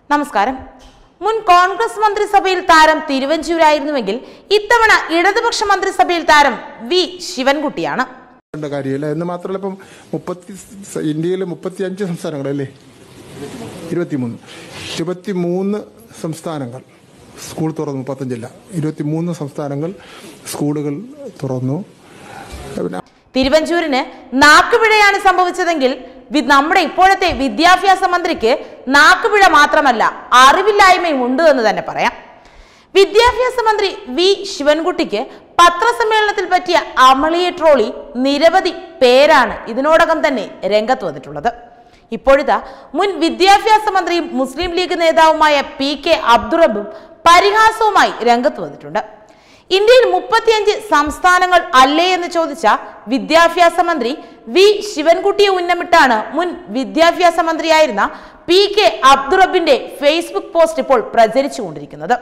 നമസ്കാരം മുൻ കോൺഗ്രസ് മന്ത്രിസഭയിൽ താരം തിരുവഞ്ചൂരായിരുന്നുവെങ്കിൽ ഇത്തവണ ഇടതുപക്ഷ മന്ത്രിസഭയിൽ താരം വി ശിവൻകുട്ടിയാണ് ണ്ട കാര്യമില്ല എന്ന് മാത്രമല്ല ഇപ്പം മുപ്പത്തി ഇന്ത്യയിൽ മുപ്പത്തി അഞ്ച് സംസ്ഥാനങ്ങളല്ലേ ഇരുപത്തിമൂന്ന് ഇരുപത്തിമൂന്ന് സംസ്ഥാനങ്ങൾ സ്കൂൾ തുറന്നു മുപ്പത്തഞ്ചില്ല ഇരുപത്തിമൂന്ന് സംസ്ഥാനങ്ങൾ സ്കൂളുകൾ തുറന്നു പിന്നെ തിരുവഞ്ചൂരിന് നാക്കുപിഴയാണ് സംഭവിച്ചതെങ്കിൽ വി- നമ്മുടെ ഇപ്പോഴത്തെ വിദ്യാഭ്യാസ മന്ത്രിക്ക് നാക്കുപിഴ മാത്രമല്ല അറിവില്ലായ്മയും ഉണ്ട് എന്ന് തന്നെ പറയാം വിദ്യാഭ്യാസ മന്ത്രി വി ശിവൻകുട്ടിക്ക് പത്രസമ്മേളനത്തിൽ പറ്റിയ അമളിയെ ട്രോളി നിരവധി പേരാണ് ഇതിനോടകം തന്നെ രംഗത്ത് വന്നിട്ടുള്ളത് ഇപ്പോഴത്തെ മുൻ വിദ്യാഭ്യാസ മന്ത്രിയും മുസ്ലിം ലീഗ് നേതാവുമായ പി കെ അബ്ദുറബും പരിഹാസവുമായി രംഗത്ത് വന്നിട്ടുണ്ട് ഇന്ത്യയിൽ മുപ്പത്തിയഞ്ച് സംസ്ഥാനങ്ങൾ അല്ലേ എന്ന് ചോദിച്ച വിദ്യാഭ്യാസ മന്ത്രി വി ശിവൻകുട്ടിയെ ഉന്നമിട്ടാണ് മുൻ വിദ്യാഭ്യാസ മന്ത്രിയായിരുന്ന പി കെ അബ്ദുറബിന്റെ ഫേസ്ബുക്ക് പോസ്റ്റ് ഇപ്പോൾ പ്രചരിച്ചുകൊണ്ടിരിക്കുന്നത്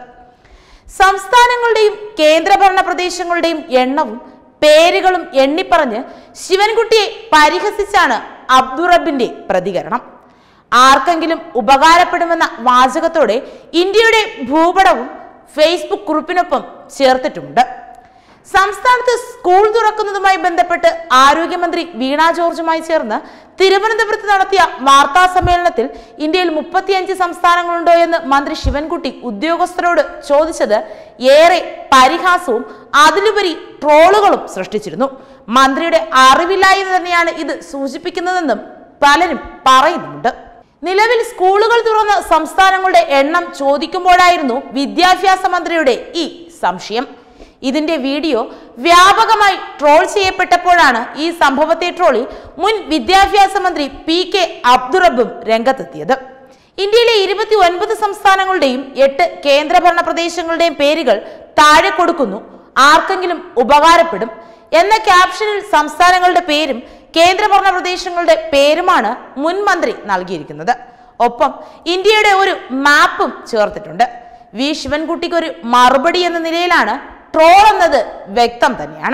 സംസ്ഥാനങ്ങളുടെയും കേന്ദ്രഭരണ പ്രദേശങ്ങളുടെയും എണ്ണവും പേരുകളും എണ്ണിപ്പറഞ്ഞ് ശിവൻകുട്ടിയെ പരിഹസിച്ചാണ് അബ്ദുറബിന്റെ പ്രതികരണം ആർക്കെങ്കിലും ഉപകാരപ്പെടുമെന്ന വാചകത്തോടെ ഇന്ത്യയുടെ ഭൂപടവും ഫേസ്ബുക്ക് കുറിപ്പിനൊപ്പം ചേർത്തിട്ടുണ്ട് സംസ്ഥാനത്ത് സ്കൂൾ തുറക്കുന്നതുമായി ബന്ധപ്പെട്ട് ആരോഗ്യമന്ത്രി വീണ ജോർജുമായി ചേർന്ന് തിരുവനന്തപുരത്ത് നടത്തിയ വാർത്താ സമ്മേളനത്തിൽ ഇന്ത്യയിൽ മുപ്പത്തിയഞ്ച് സംസ്ഥാനങ്ങളുണ്ടോ എന്ന് മന്ത്രി ശിവൻകുട്ടി ഉദ്യോഗസ്ഥരോട് ചോദിച്ചത് ഏറെ പരിഹാസവും അതിലുപരി ട്രോളുകളും സൃഷ്ടിച്ചിരുന്നു മന്ത്രിയുടെ അറിവില്ലായ്മ തന്നെയാണ് ഇത് സൂചിപ്പിക്കുന്നതെന്നും പലരും പറയുന്നുണ്ട് നിലവിൽ സ്കൂളുകൾ തുറന്ന സംസ്ഥാനങ്ങളുടെ എണ്ണം ചോദിക്കുമ്പോഴായിരുന്നു വിദ്യാഭ്യാസ മന്ത്രിയുടെ ഈ സംശയം ഇതിന്റെ വീഡിയോ വ്യാപകമായി ട്രോൾ ചെയ്യപ്പെട്ടപ്പോഴാണ് ഈ സംഭവത്തെ ട്രോളി മുൻ വിദ്യാഭ്യാസ മന്ത്രി പി കെ അബ്ദുറബും രംഗത്തെത്തിയത് ഇന്ത്യയിലെ ഇരുപത്തി ഒൻപത് സംസ്ഥാനങ്ങളുടെയും എട്ട് കേന്ദ്രഭരണ പ്രദേശങ്ങളുടെയും പേരുകൾ താഴെ കൊടുക്കുന്നു ആർക്കെങ്കിലും ഉപകാരപ്പെടും എന്ന ക്യാപ്ഷനിൽ സംസ്ഥാനങ്ങളുടെ പേരും കേന്ദ്രഭരണ പ്രദേശങ്ങളുടെ പേരുമാണ് മുൻ മന്ത്രി നൽകിയിരിക്കുന്നത് ഒപ്പം ഇന്ത്യയുടെ ഒരു മാപ്പും ചേർത്തിട്ടുണ്ട് വി ശിവൻകുട്ടിക്ക് ഒരു മറുപടി എന്ന നിലയിലാണ് ട്രോൾ എന്നത് വ്യക്തം തന്നെയാണ്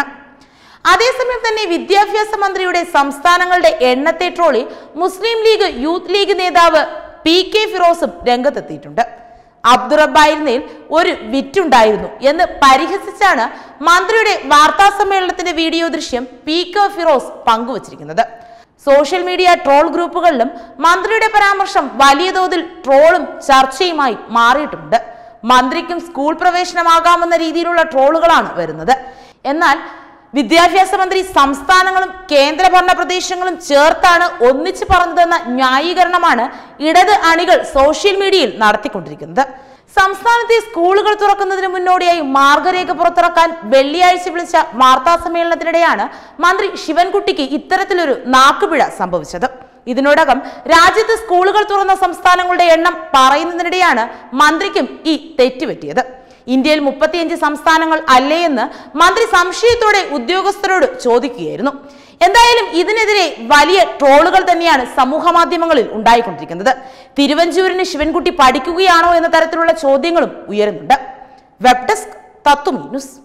അതേസമയം തന്നെ വിദ്യാഭ്യാസ മന്ത്രിയുടെ സംസ്ഥാനങ്ങളുടെ എണ്ണത്തെ ട്രോളി മുസ്ലിം ലീഗ് യൂത്ത് ലീഗ് നേതാവ് പി കെ ഫിറോസും രംഗത്തെത്തിയിട്ടുണ്ട് അബ്ദുറബായിരുന്നേൽ ഒരു വിറ്റുണ്ടായിരുന്നു എന്ന് പരിഹസിച്ചാണ് മന്ത്രിയുടെ വാർത്താ സമ്മേളനത്തിന്റെ വീഡിയോ ദൃശ്യം പി കെ ഫിറോസ് പങ്കുവച്ചിരിക്കുന്നത് സോഷ്യൽ മീഡിയ ട്രോൾ ഗ്രൂപ്പുകളിലും മന്ത്രിയുടെ പരാമർശം വലിയ തോതിൽ ട്രോളും ചർച്ചയുമായി മാറിയിട്ടുണ്ട് മന്ത്രിക്കും സ്കൂൾ പ്രവേശനമാകാമെന്ന രീതിയിലുള്ള ട്രോളുകളാണ് വരുന്നത് എന്നാൽ വിദ്യാഭ്യാസ മന്ത്രി സംസ്ഥാനങ്ങളും കേന്ദ്രഭരണ പ്രദേശങ്ങളും ചേർത്താണ് ഒന്നിച്ചു പറഞ്ഞതെന്ന ന്യായീകരണമാണ് ഇടത് അണികൾ സോഷ്യൽ മീഡിയയിൽ നടത്തിക്കൊണ്ടിരിക്കുന്നത് സംസ്ഥാനത്തെ സ്കൂളുകൾ തുറക്കുന്നതിന് മുന്നോടിയായി മാർഗരേഖ പുറത്തിറക്കാൻ വെള്ളിയാഴ്ച വിളിച്ച വാർത്താ സമ്മേളനത്തിനിടെയാണ് മന്ത്രി ശിവൻകുട്ടിക്ക് ഇത്തരത്തിലൊരു നാക്കുപിഴ സംഭവിച്ചത് ഇതിനോടകം രാജ്യത്ത് സ്കൂളുകൾ തുറന്ന സംസ്ഥാനങ്ങളുടെ എണ്ണം പറയുന്നതിനിടെയാണ് മന്ത്രിക്കും ഈ തെറ്റുപറ്റിയത് ഇന്ത്യയിൽ മുപ്പത്തിയഞ്ച് സംസ്ഥാനങ്ങൾ അല്ലേ എന്ന് മന്ത്രി സംശയത്തോടെ ഉദ്യോഗസ്ഥരോട് ചോദിക്കുകയായിരുന്നു എന്തായാലും ഇതിനെതിരെ വലിയ ട്രോളുകൾ തന്നെയാണ് സമൂഹ മാധ്യമങ്ങളിൽ ഉണ്ടായിക്കൊണ്ടിരിക്കുന്നത് തിരുവഞ്ചൂരിന് ശിവൻകുട്ടി പഠിക്കുകയാണോ എന്ന തരത്തിലുള്ള ചോദ്യങ്ങളും ഉയരുന്നുണ്ട് വെബ് ഡെസ്ക് തത്വമീ ന്യൂസ്